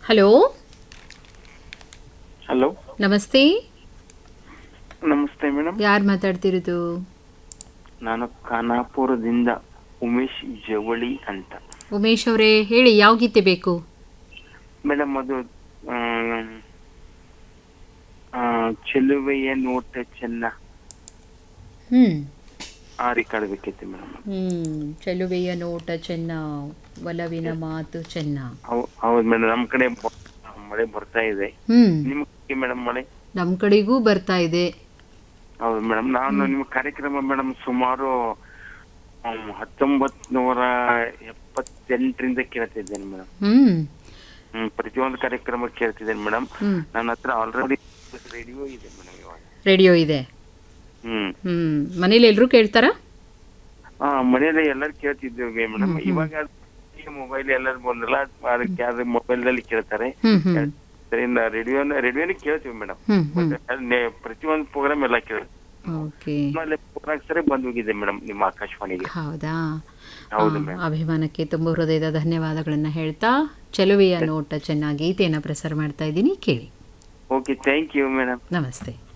Hello hello ನಮಸ್ತೆ ನಮಸ್ತೆ madam ಯಾರು ಮಾತಾಡ್ತಿರೋದು ನಾನು ಖಾನಾಪುರದಿಂದ ಉಮೇಶ್ ಜವಳಿ ಅಂತ ಉಮೇಶ್ ಅವರೇ ಹೇಳಿ ಯಾವ ಗೀತೆ ಬೇಕು ಮೇಡಮ್ ಅದು ಆಮ್, ಆ, ಚೆಲುವೆಯ ನೋಟ ಚೆನ್ನ ಹ್ಮ್ ಆ ರೆಕಾರ್ಡ್ ಬೇಕಿತ್ತು ಮೇಡಮ್ ಹ್ಮ್ ಚೆಲುವೆಯ ನೋಟ ಚೆನ್ನ ಒಲವಿನ ಮಾತು ಚೆನ್ನ ಹೌದು ಮೇಡಮ್ ನಮ್ ಕಡೆ ಬ- ಮಳೆ ಬರ್ತಾ ಇದೆ ಹ್ಮ್ ನಿಮ್ಗೆ ಮೇಡಮ್ ಮಳೆ ನಮ್ ಕಡೆಗೂ ಬರ್ತಾ ಇದೆ ಹೌದು ಮೇಡಮ್ ನಾನು ನಿಮ್ಮ ಕಾರ್ಯಕ್ರಮ ಮೇಡಮ್ ಸುಮಾರು ಆಮ್, ಹತ್ತೊಂಬತ್ ನೂರ ಎಪ್ಪತ್ತೆಂಟರಿಂದ ಕೇಳ್ತಿದ್ದೇನೆ ಮೇಡಮ್ ಹ್ಮ್ ಹ್ಮ್ ಪ್ರತಿಯೊಂದು ಕಾರ್ಯಕ್ರಮ ಕೇಳ್ತಿದ್ದೇನೆ ಮೇಡಮ್ ಹ್ಮ್ ನನ್ನ ಹತ್ರ ಆಲ್ರೆಡಿ ರೇಡಿಯೋ ಇದೆ ಮೇಡಮ್ ಇವಾಗ ರೇಡಿಯೋ ಇದೆ ಹ್ಮ್ ಹ್ಮ್ ಮನೇಲಿ ಎಲ್ರೂ ಕೇಳ್ತಾರಾ ಹಾ ಮನೆಯಲ್ಲಿ ಎಲ್ಲರೂ ಕೇಳ್ತಿದ್ದೇವೆ ಮೇಡಮ್ ಹ್ಮ್, ಹ್ಮ್. ಇವಾಗ ಮೊಬೈಲ್ ಎಲ್ಲರೂ ಬಂದಲ್ಲ ಅದಕ್ಕೆ ಅದು ಮೊಬೈಲ್ ನಲ್ಲಿ ಕೇಳ್ತಾರೆ ಹ್ಮ್ ಹ್ಮ್ ಅದರಿಂದ ರೇಡಿಯೋನ ರೇಡಿಯೋನೇ ಕೇಳ್ತೀವಿ ಮೇಡಮ್ ಹ್ಮ್ ಹ್ಮ್ ಪ್ರತಿಯೊಂದು ಪ್ರೋಗ್ರಾಮ್ ಎಲ್ಲ ಕೇಳ್ತೀವಿ ಓಕೆ ಮೂರ್ನಾಲ್ಕು ಸರಿ ಬಂದ್ ಹೋಗಿದೆ ಮೇಡಮ್ ನಿಮ್ಮ ಆಕಾಶವಾಣಿಗೆ ಹೌದಾ ಹೌದು ಆ, ಮೇಡಮ್ ಅಭಿಮಾನಕ್ಕೆ ತುಂಬ ಹೃದಯದ ಧನ್ಯವಾದಗಳನ್ನ ಹೇಳ್ತಾ ಚೆಲುವೆಯ ನೋಟ ಚೆನ್ನಾಗಿ ಗೀತೆಯನ್ನು ಪ್ರಸಾರ ಮಾಡ್ತಾ ಇದ್ದೀನಿ ಕೇಳಿ ಓಕೆ ಥ್ಯಾಂಕ್ ಯು ಮೇಡಮ್ ನಮಸ್ತೆ